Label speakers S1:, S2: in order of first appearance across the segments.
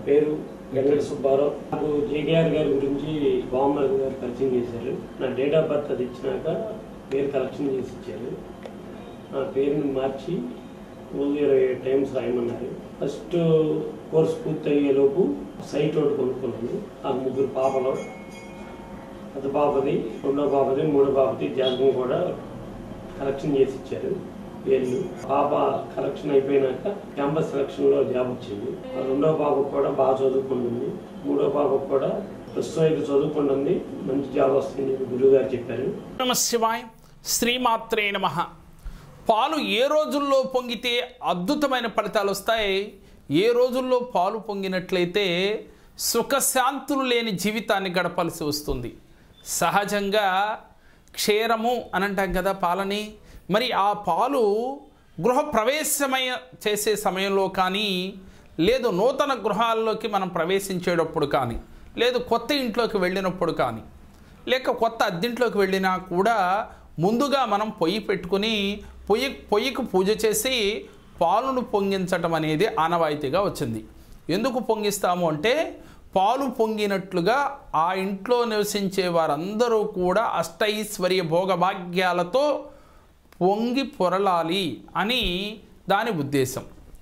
S1: పేరు వెంకట సుబ్బారావు నాకు జేకేఆర్ గారి గురించి బామ్మర్ గారు పరిచయం చేశారు నా డేట్ ఆఫ్ బర్త్ అది ఇచ్చినాక పేరు కలెక్షన్ చేసి ఇచ్చారు నా పేరుని మార్చి రోజు ఇరవై ఏడు టైమ్స్ రాయమన్నారు ఫస్ట్ కోర్స్ పూర్తయ్యేలోపు సైట్ ఒకటి కొనుక్కున్నాను ఆ ముగ్గురు పాపలు పెద్ద పాపది రెండో పాపది మూడో పాపది జాతకం కూడా కలెక్షన్ చేసి ఇచ్చారు పేర్లు పాప కలెక్షన్ అయిపోయినాక క్యాంపస్ సెలక్షన్ లో జాబ్ వచ్చింది ఆ రెండో పాపకు కూడా బాగా చదువుకుంటుంది మూడో పాపకు కూడా ప్రస్తుతం అయితే చదువుకుంటుంది మంచి జాబ్ వస్తుంది గురువు గారు చెప్పారు
S2: నమ శివాయ శ్రీమాత్రే నమ పాలు ఏ రోజుల్లో పొంగితే అద్భుతమైన ఫలితాలు వస్తాయి ఏ రోజుల్లో పాలు పొంగినట్లయితే సుఖశాంతులు లేని జీవితాన్ని గడపాల్సి వస్తుంది సహజంగా క్షీరము అని అంటాం కదా పాలని మరి ఆ పాలు గృహ ప్రవేశమయ చేసే సమయంలో కానీ లేదు నూతన గృహాల్లోకి మనం ప్రవేశించేటప్పుడు కానీ లేదు కొత్త ఇంట్లోకి వెళ్ళినప్పుడు కానీ లేక కొత్త అద్దింట్లోకి వెళ్ళినా కూడా ముందుగా మనం పొయ్యి పెట్టుకుని పొయ్యి పొయ్యికి పూజ చేసి పాలును పొంగించటం అనేది ఆనవాయితీగా వచ్చింది ఎందుకు పొంగిస్తాము అంటే పాలు పొంగినట్లుగా ఆ ఇంట్లో నివసించే వారందరూ కూడా అష్టైశ్వర్య భోగభాగ్యాలతో పొంగి పొరలాలి అని దాని ఉద్దేశం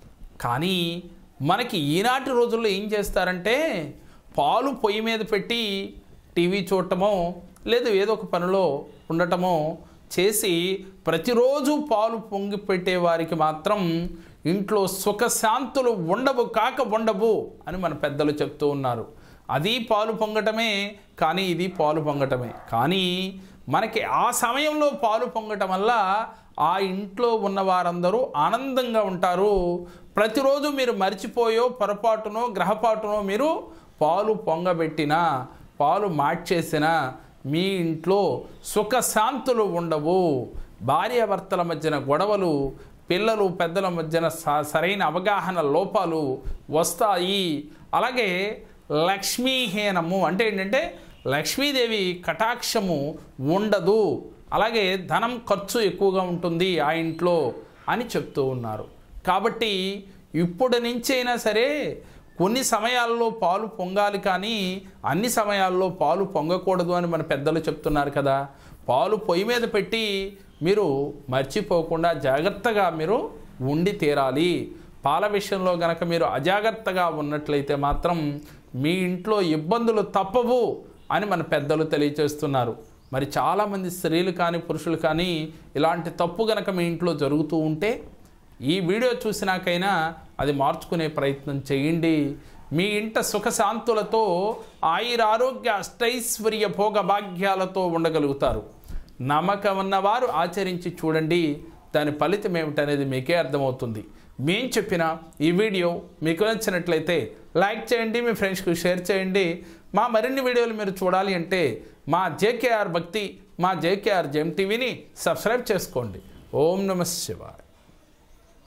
S2: కానీ మనకి ఈనాటి రోజుల్లో ఏం చేస్తారంటే పాలు పొయ్యి మీద పెట్టి టీవీ చూడటమో లేదు ఏదో ఒక పనిలో ఉండటమో చేసి ప్రతిరోజు పాలు పొంగి పెట్టే వారికి మాత్రం ఇంట్లో సుఖశాంతులు ఉండవు కాక ఉండవు అని మన పెద్దలు చెప్తూ ఉన్నారు అది పాలు పొంగటమే కానీ ఇది పాలు పొంగటమే కానీ మనకి ఆ సమయంలో పాలు పొంగటం వల్ల ఆ ఇంట్లో ఉన్న వారందరూ ఆనందంగా ఉంటారు ప్రతిరోజు మీరు మర్చిపోయో పొరపాటునో గ్రహపాటునో మీరు పాలు పొంగబెట్టినా పాలు మార్చేసినా మీ ఇంట్లో సుఖశాంతులు ఉండవు భార్యాభర్తల మధ్యన గొడవలు పిల్లలు పెద్దల మధ్యన స- సరైన అవగాహన లోపాలు వస్తాయి అలాగే లక్ష్మీహీనము అంటే ఏంటంటే లక్ష్మీదేవి కటాక్షము ఉండదు అలాగే ధనం ఖర్చు ఎక్కువగా ఉంటుంది ఆ ఇంట్లో అని చెప్తూ ఉన్నారు కాబట్టి ఇప్పుడు నుంచైనా సరే కొన్ని సమయాల్లో పాలు పొంగాలి కానీ అన్ని సమయాల్లో పాలు పొంగకూడదు అని మన పెద్దలు చెప్తున్నారు కదా పాలు పొయ్యి మీద పెట్టి మీరు మర్చిపోకుండా జాగ్రత్తగా మీరు ఉండి తీరాలి పాల విషయంలో గనక మీరు అజాగ్రత్తగా ఉన్నట్లయితే మాత్రం మీ ఇంట్లో ఇబ్బందులు తప్పవు అని మన పెద్దలు తెలియచేస్తున్నారు మరి చాలామంది స్త్రీలు కానీ పురుషులు కానీ ఇలాంటి తప్పు గనక మీ ఇంట్లో జరుగుతూ ఉంటే ఈ వీడియో చూసినాకైనా అది మార్చుకునే ప్రయత్నం చేయండి మీ ఇంట సుఖశాంతులతో ఆయురారోగ్య అష్టైశ్వర్య భోగభాగ్యాలతో ఉండగలుగుతారు నమ్మకం ఉన్నవారు ఆచరించి చూడండి దాని ఫలితం ఏమిటనేది మీకే అర్థమవుతుంది మేం చెప్పిన ఈ వీడియో మీకు నచ్చినట్లయితే లైక్ చేయండి మీ ఫ్రెండ్స్కి షేర్ చేయండి మా మరిన్ని వీడియోలు మీరు చూడాలి అంటే మా జేకేఆర్ భక్తి మా జేకేఆర్ జెమ్ టీవీని సబ్స్క్రైబ్ చేసుకోండి ఓం నమ శివాయ